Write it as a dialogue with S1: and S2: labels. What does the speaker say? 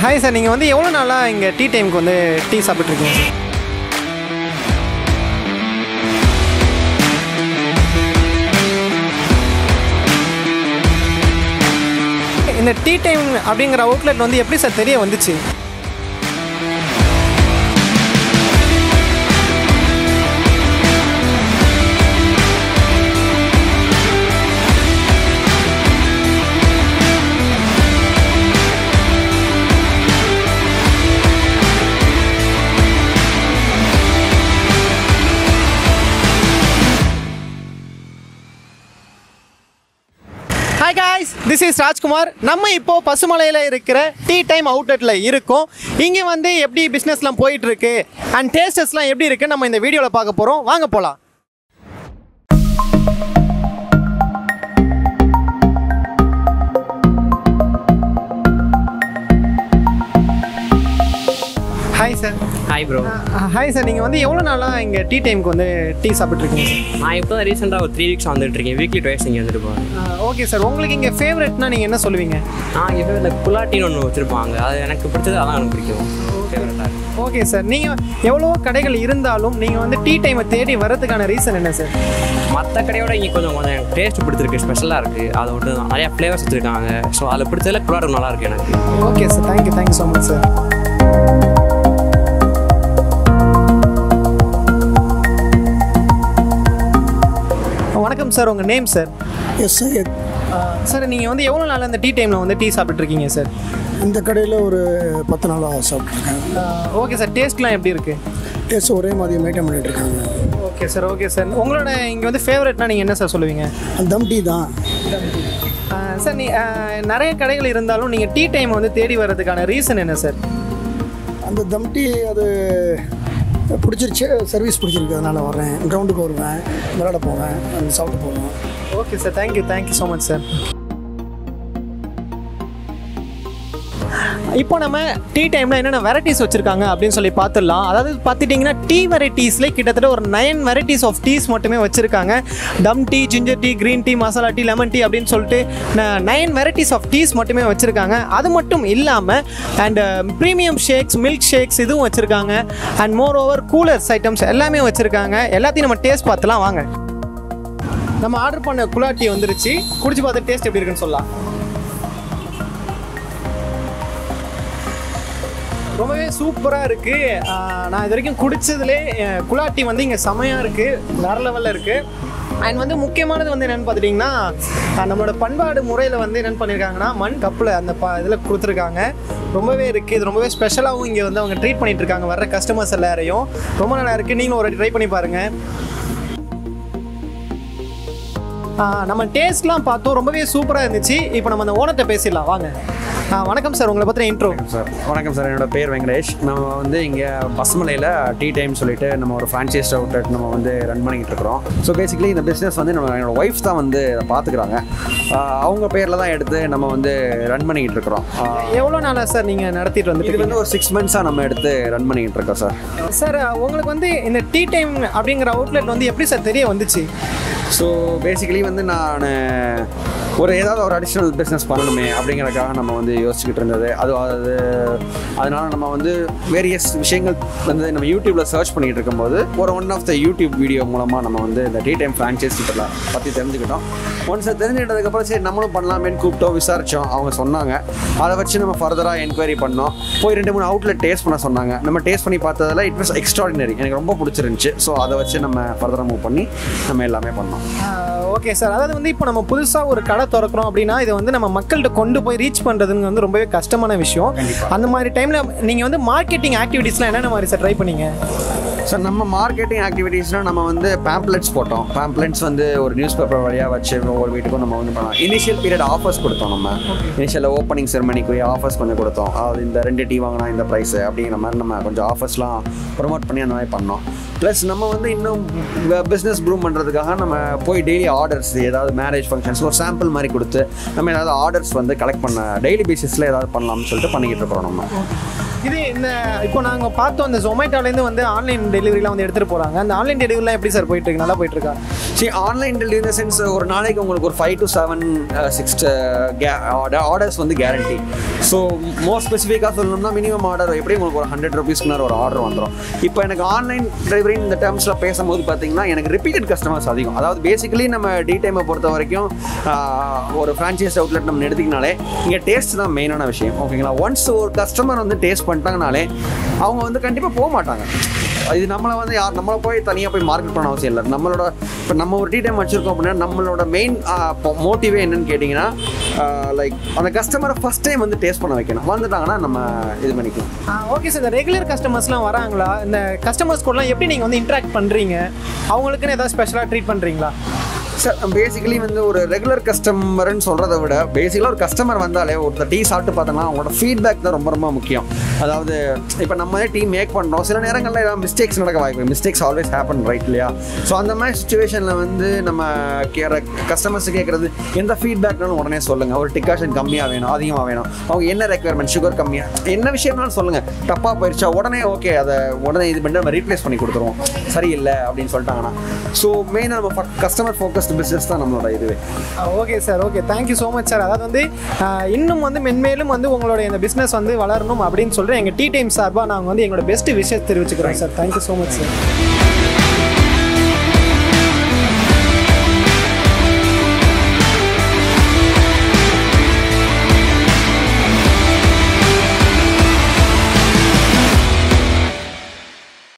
S1: hi sir நீங்கள் வந்து எவ்வளோ நாளாக இங்கே டீ டைமுக்கு வந்து டீ சாப்பிட்ருக்கீங்க இந்த டீ டைம் அப்படிங்கிற அவுட்லெட் வந்து எப்படி சார் தெரிய வந்துச்சு hi guys this is Rajkumar நம்ம இப்போ பசுமலையில் இருக்கிற டீ டைம் அவுட்லெட்டில் இருக்கோம் இங்கே வந்து எப்படி பிஸ்னஸ்லாம் போயிட்டு இருக்கு அண்ட் டேஸ்டஸ்லாம் எப்படி இருக்கு நம்ம இந்த வீடியோவில் பார்க்க போகிறோம் வாங்க போகலாம் hi sir
S2: hi bro
S1: hi sir நீங்கள் வந்து எவ்வளோ நாளாக இங்கே டீ டைமுக்கு வந்து டீ சாப்பிட்ருக்கீங்க சார்
S2: நான் இப்போ தான் ரீசெண்டாக ஒரு த்ரீ வீக்ஸ் வந்துட்டு இருக்கேன் வீக்லி டுவைஸ் இங்கே வந்துட்டு போகிறேன்
S1: ஓகே சார் உங்களுக்கு இங்கே ஃபேவரட்னா நீங்கள் என்ன சொல்லுவீங்க
S2: நான் இங்கே இந்த குலாட்டின்னு ஒன்று வச்சுருப்பாங்க அது எனக்கு பிடிச்சது அதான் எனக்கு பிடிக்கும் ஃபேவரட்டாக
S1: ஓகே சார் நீங்கள் எவ்வளவோ கடைகள் இருந்தாலும் நீங்கள் வந்து டீ டைமை தேடி வர்றதுக்கான ரீசன் என்ன சார்
S2: மற்ற கடையோட இங்கே கொஞ்சம் கொஞ்சம் எனக்கு டேஸ்ட் பிடிச்சிருக்கு ஸ்பெஷலாக இருக்குது அதை விட்டு தான் நிறையா ஃப்ளேவர்ஸ் வச்சுருக்காங்க ஸோ அதில் பிடிச்சதில் குலாட்டம் நல்லா இருக்கு எனக்கு
S1: okay sir thank you thank you so much sir வணக்கம் சார் உங்கள் name sir
S3: S Syed
S1: sir நீங்கள் வந்து எவ்வளோ நாள் அந்த டீ டைமில் வந்து டீ சாப்பிட்ருக்கீங்க சார்
S3: இந்த கடையில் ஒரு பத்து நாளாக சாப்பிட்ருக்கேன்
S1: ஓகே சார் டேஸ்ட்லாம் எப்படி இருக்குது
S3: டேஸ்ட் ஒரே மாதிரி மெயின்டைன் பண்ணிட்டு இருக்காங்க
S1: ஓகே சார் ஓகே சார் உங்களோட இங்கே வந்து ஃபேவரட்னா நீங்கள் என்ன சார் சொல்லுவீங்க
S3: தம் டீ தான்
S1: ஆஹ் சார் நீ ஆஹ் நிறைய கடைகள் இருந்தாலும் நீங்கள் டீ டைம் வந்து தேடி வர்றதுக்கான ரீசன் என்ன சார்
S3: அந்த தம் டீ அது பிடிச்சிருச்சு சர்வீஸ் பிடிச்சிருக்கு அதனால் வரேன் கிரவுண்டுக்கு வருவேன் விளையாட போவேன் அங்க சாப்பிட்டு போவேன்
S1: okay sir thank you thank you so much sir இப்போ நம்ம டீ டைமில் என்னென்ன வெரைட்டிஸ் வச்சுருக்காங்க அப்படின்னு சொல்லி பார்த்துடலாம் அதாவது பார்த்துட்டிங்கன்னா டீ வெரைட்டிஸ்லேயே கிட்டத்தட்ட ஒரு நைன் வெரைட்டிஸ் ஆஃப் டீஸ் மட்டுமே வச்சுருக்காங்க dum tea ginger tea green tea masala tea lemon tea அப்படின்னு சொல்லிட்டு நைன் வெரைட்டிஸ் ஆஃப் டீஸ் மட்டுமே வச்சுருக்காங்க அது மட்டும் இல்லாமல் and premium shakes milk shakes இதுவும் வச்சுருக்காங்க and moreover coolers items எல்லாமே வச்சுருக்காங்க எல்லாத்தையும் நம்ம டேஸ்ட் பார்த்துலாம் வாங்க நம்ம ஆர்டர் பண்ண குலாட்டி வந்துருச்சு குடிச்சு பார்த்து டேஸ்ட் எப்படி இருக்குன்னு சொல்லலாம் ரொம்பவே சூப்பராக இருக்குது நான் இது வரைக்கும் குடிச்சதுலே அஹ், குலாட்டி வந்து இங்கே செமையாக இருக்குது வேற லெவலில் இருக்குது அண்ட் வந்து முக்கியமானது வந்து என்னென்னு பார்த்துட்டிங்கன்னா அஹ், நம்மளோட பண்பாடு முறையில் வந்து என்னென்னு பண்ணியிருக்காங்கன்னா மண் கப்பில் அந்த ப இதில் கொடுத்துருக்காங்க ரொம்பவே இருக்குது இது ரொம்பவே ஸ்பெஷலாகவும் இங்கே வந்து அவங்க ட்ரீட் பண்ணிட்டு இருக்காங்க வர்ற கஸ்டமர்ஸ் எல்லாரையும் ரொம்ப நல்லா இருக்குது நீங்களும் ஒரு ட்ரை பண்ணி பாருங்கள் ஆ, நம்ம டேஸ்ட்லாம் பார்த்தோம் ரொம்பவே சூப்பராக இருந்துச்சு இப்போ நம்ம அந்த ஓனர்கிட்ட பேசிடலாம் வாங்க ஆ, வணக்கம் சார் உங்களை பற்றின இன்ட்ரோ
S4: சார் வணக்கம் சார் என்னோட பேர் வெங்கடேஷ் நம்ம வந்து இங்கே பசுமலையில் டீ டைம் சொல்லிட்டு நம்ம ஒரு ஃப்ரான்ச்சைஸ் அவுட்லெட் நம்ம வந்து ரன் பண்ணிக்கிட்டு இருக்கிறோம் ஸோ பேசிக்கலி இந்த பிஸ்னஸ் வந்து நம்ம என்னோட ஒய்ஃப் தான் வந்து பார்த்துக்கிறாங்க ஆஹ் அவங்க பேரில் தான் எடுத்து நம்ம வந்து ரன் பண்ணிக்கிட்டு இருக்கிறோம் ஆஹ்
S1: எவ்வளோ நாளாக சார் நீங்கள் நடத்திட்டு
S4: இது
S1: வந்துட்டு
S4: வந்து ஒரு சிக்ஸ் மந்த்ஸாக நம்ம எடுத்து ரன் பண்ணிக்கிட்டு இருக்கோம் சார்
S1: சார் உங்களுக்கு வந்து இந்த டீ டைம் அப்படிங்கிற அவுட்லெட் வந்து எப்படி சார் தெரிய வந்துச்சு
S4: ஸோ பேசிக்கலி வந்து நான் ஒரு ஏதாவது ஒரு அடிஷ்னல் பிஸ்னஸ் பண்ணணுமே அப்படிங்கிறதுக்காக நம்ம வந்து யோசிச்சுக்கிட்டு இருந்தது அது அது அதனால நம்ம வந்து வேரியஸ் விஷயங்கள் வந்து நம்ம யூடியூப்பில் சர்ச் பண்ணிக்கிட்டு இருக்கும்போது ஒரு one of the YouTube video மூலமாக நம்ம வந்து இந்த டீ டைம் ஃப்ரான்ச்சைஸ் பற்றி தெரிஞ்சுக்கிட்டோம் ஒன்ஸ் தெரிஞ்சுக்கிட்டதுக்கப்புறம் சரி நம்மளும் பண்ணலாமேன்னு கூப்பிட்டோம் விசாரித்தோம் அவங்க சொன்னாங்க அதை வச்சு நம்ம ஃபர்தராக என்கொயரி பண்ணோம் போய் ரெண்டு மூணு அவுட்லெட் டேஸ்ட் பண்ண சொன்னாங்க நம்ம டேஸ்ட் பண்ணி பார்த்ததில் இட் வாஸ் எக்ஸ்ட்ராடினரி எனக்கு ரொம்ப பிடிச்சிருந்துச்சு ஸோ அதை வச்சு நம்ம ஃபர்தராக மூவ் பண்ணி நம்ம எல்லாமே பண்ணோம்
S1: ஓகே சார் அதாவது வந்து இப்போ நம்ம புதுசாக ஒரு கடை திறக்கிறோம் அப்படின்னா இதை வந்து நம்ம மக்கள்கிட்ட கொண்டு போய் ரீச் பண்ணுறதுங்க வந்து ரொம்பவே கஷ்டமான விஷயம் அந்த மாதிரி டைமில் நீங்கள் வந்து மார்க்கெட்டிங் ஆக்டிவிட்டீஸ்லாம் என்னென்ன மாதிரி சார் ட்ரை பண்ணீங்க
S4: சார் நம்ம மார்க்கெட்டிங் ஆக்டிவிட்டீஸ்னால் நம்ம வந்து பேம்ப்ளெட்ஸ் போட்டோம் பேம்ப்ளெட்ஸ் வந்து ஒரு நியூஸ் பேப்பர் வழியாக வச்சு ஒவ்வொரு வீட்டுக்கும் நம்ம வந்து பண்ணலாம் இனிஷியல் பீரியட் ஆஃபர்ஸ் கொடுத்தோம் நம்ம இனிஷியல் ஓப்பனிங் செரமனிக்குரிய ஆஃபர்ஸ் கொஞ்சம் கொடுத்தோம் அதாவது இந்த ரெண்டு டீ வாங்கினா இந்த ப்ரைஸ் அப்படிங்கிற மாதிரி நம்ம கொஞ்சம் ஆஃபர்ஸ்லாம் ப்ரொமோட் பண்ணி அந்த மாதிரி பண்ணோம் ப்ளஸ் நம்ம வந்து இன்னும் பிஸ்னஸ் க்ரூம் பண்ணுறதுக்காக நம்ம போய் டெய்லி ஆர்டர்ஸ் ஏதாவது மேரேஜ் ஃபங்க்ஷன்ஸ் ஒரு சாம்பிள் மாதிரி கொடுத்து நம்ம ஏதாவது ஆர்டர்ஸ் வந்து கலெக்ட் பண்ண டெய்லி பேசிஸில் ஏதாவது பண்ணலாம்னு சொல்லிட்டு பண்ணிக்கிட்டு இருக்கிறோம் நம்ம
S1: இது இந்த இப்போ நாங்கள் பார்த்தோம் இந்த ஜொமேட்டோலேருந்து வந்து ஆன்லைன் டெலிவரிலாம் வந்து எடுத்துகிட்டு போகிறாங்க அந்த ஆன்லைன் டெலிவரிலாம் எப்படி சார் போயிட்டு இருக்கு நல்லா போயிட்டு இருக்கா
S4: சரி ஆன்லைன் டெலிவரி இந்த சென்ஸ் ஒரு நாளைக்கு உங்களுக்கு ஒரு five to seven six orders வந்து கேரண்டி ஸோ மோர் ஸ்பெசிஃபிக்காக சொல்லணும்னா மினிமம் ஆர்டர் எப்படி உங்களுக்கு ஒரு ஹண்ட்ரட் ருபீஸ்க்கு மேலே ஒரு ஆர்டர் வந்துடும் இப்போ எனக்கு ஆன்லைன் டெலிவரி இந்த டேர்ம்ஸில் பேசும்போது பார்த்தீங்கன்னா எனக்கு ரிப்பீட்டட் கஸ்டமர்ஸ் அதிகம் அதாவது பேசிக்கலி நம்ம டி டைமை பொறுத்த வரைக்கும் ஆஹ், ஒரு ஃப்ரான்ச்சைஸ் அவுட்லெட் நம்ம எடுத்திங்கனாலே இங்கே டேஸ்ட் தான் மெயினான விஷயம் ஓகேங்களா ஒன்ஸ் ஒரு கஸ்டமர் வந்து டேஸ்ட் பண்ணிட்டாங்கனாலே அவங்க வந்து கண்டிப்பாக போக மாட்டாங்க இது நம்மளை வந்து யார் நம்மளை போய் தனியாக போய் மார்க்கெட் பண்ண அவசியம் இல்லை நம்மளோட இப்போ நம்ம ஒரு டீ டைம் வச்சுருக்கோம் அப்படின்னா நம்மளோட மெயின் மோட்டிவே என்னன்னு கேட்டிங்கன்னா லைக் அந்த கஸ்டமரை ஃபஸ்ட் டைம் வந்து டேஸ்ட் பண்ண வைக்கணும் வந்துட்டாங்கன்னா நம்ம இது பண்ணிக்கலாம்
S1: ஓகே சார் இந்த ரெகுலர் கஸ்டமர்ஸ்லாம் வராங்களா இந்த கஸ்டமர்ஸ் கூடலாம் எப்படி நீங்கள் வந்து இன்ட்ராக்ட் பண்ணுறீங்க அவங்களுக்குன்னு ஏதாவது ஸ்பெஷலாக ட்ரீட் பண்ணுறீங்களா
S4: சார் பேசிக்கலி வந்து ஒரு ரெகுலர் கஸ்டமர்னு சொல்கிறத விட பேசிக்கலாக ஒரு கஸ்டமர் வந்தாலே ஒருத்தர் டீ சாப்பிட்டு பார்த்தோன்னா அவங்களோட ஃபீட்பேக் தான் ரொம்ப ரொம்ப முக்கியம் அதாவது இப்போ நம்ம டீ மேக் பண்ணுறோம் சில நேரங்களில் ஏதாவது மிஸ்டேக்ஸ் நடக்க வாய்ப்பு மிஸ்டேக்ஸ் ஆல்வேஸ் ஹேப்பன் ரைட் இல்லையா ஸோ அந்த மாதிரி சுச்சுவேஷனில் வந்து நம்ம கேட்குற கஸ்டமர்ஸ் கேட்குறது எந்த ஃபீட்பேக்னாலும் உடனே சொல்லுங்கள் ஒரு டிகாஷன் கம்மியாக வேணும் அதிகமாக வேணும் அவங்க என்ன ரெக்குயர்மெண்ட் சுகர் கம்மியாக என்ன விஷயம்னாலும் சொல்லுங்கள் தப்பாக போயிடுச்சா உடனே ஓகே அதை உடனே இது பண்ணி நம்ம ரீப்ளேஸ் பண்ணி கொடுத்துருவோம் சரியில்லை அப்படின்னு சொல்லிட்டாங்கன்னா ஸோ மெயினாக நம்ம கஸ்டமர் ஃபோக்கஸ்டு பிஸ்னஸ் தான் நம்மளோட இதுவே
S1: okay sir okay thank you so much sir அதாவது வந்து ஆஹ், இன்னும் வந்து மென்மேலும் வந்து உங்களுடைய இந்த பிஸ்னஸ் வந்து வளரணும் அப்படின்னு சொல்லிட்டு எங்கள் டீ டைம் சார்பாக நாங்கள் வந்து எங்களோட பெஸ்ட் விஷயம் தெரிவிச்சுக்கிறோம் sir thank you so much sir